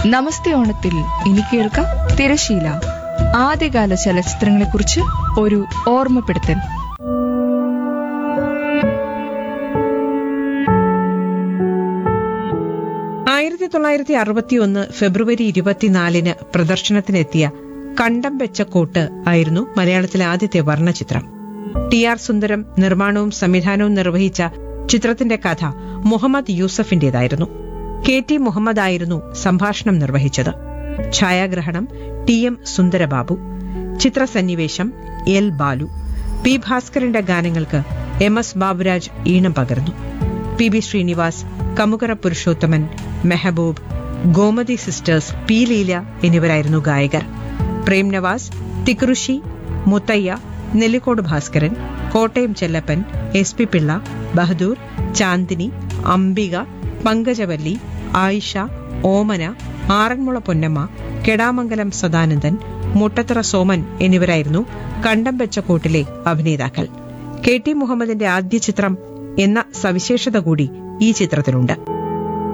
നമസ്തേ ഓണത്തിൽ ഇനി കേൾക്കാം തിരശീല ആദ്യകാല ചലച്ചിത്രങ്ങളെക്കുറിച്ച് ഒരു ഓർമ്മപ്പെടുത്തൽ ആയിരത്തി തൊള്ളായിരത്തി അറുപത്തിയൊന്ന് ഫെബ്രുവരി ഇരുപത്തിനാലിന് പ്രദർശനത്തിനെത്തിയ കണ്ടം വെച്ച കോട്ട് ആയിരുന്നു മലയാളത്തിലെ ആദ്യത്തെ വർണ്ണചിത്രം ടി ആർ സുന്ദരം നിർമ്മാണവും സംവിധാനവും നിർവഹിച്ച ചിത്രത്തിന്റെ കഥ മുഹമ്മദ് യൂസഫിന്റേതായിരുന്നു കെ ടി മുഹമ്മദ് ആയിരുന്നു സംഭാഷണം നിർവഹിച്ചത് ഛായാഗ്രഹണം ടി എം സുന്ദരബാബു ചിത്രസന്നിവേശം എൽ ബാലു പി ഭാസ്കരന്റെ ഗാനങ്ങൾക്ക് എം എസ് ബാബുരാജ് ഈണം പകർന്നു P B Srinivas Kamukara Purushothaman Mehboob Gomathi sisters P Leela എന്നിവരായിരുന്നു ഗായകർ പ്രേം നവാസ് തിക്രുഷി മുത്തയ്യ നെല്ലിക്കോട് ഭാസ്കരൻ കോട്ടയം ചെല്ലപ്പൻ എസ് പി പിള്ള ബഹദൂർ ചാന്ദിനി അംബിക പങ്കജവല്ലി ആയിഷ ഓമന ആറന്മുള പൊന്നമ്മ കെടാമംഗലം സദാനന്ദൻ മുട്ടത്തറ സോമൻ എന്നിവരായിരുന്നു കണ്ടം വെച്ച കോട്ടിലെ അഭിനേതാക്കൾ കെ ടി മുഹമ്മദിന്റെ ആദ്യ ചിത്രം എന്ന സവിശേഷത കൂടി ഈ ചിത്രത്തിലുണ്ട്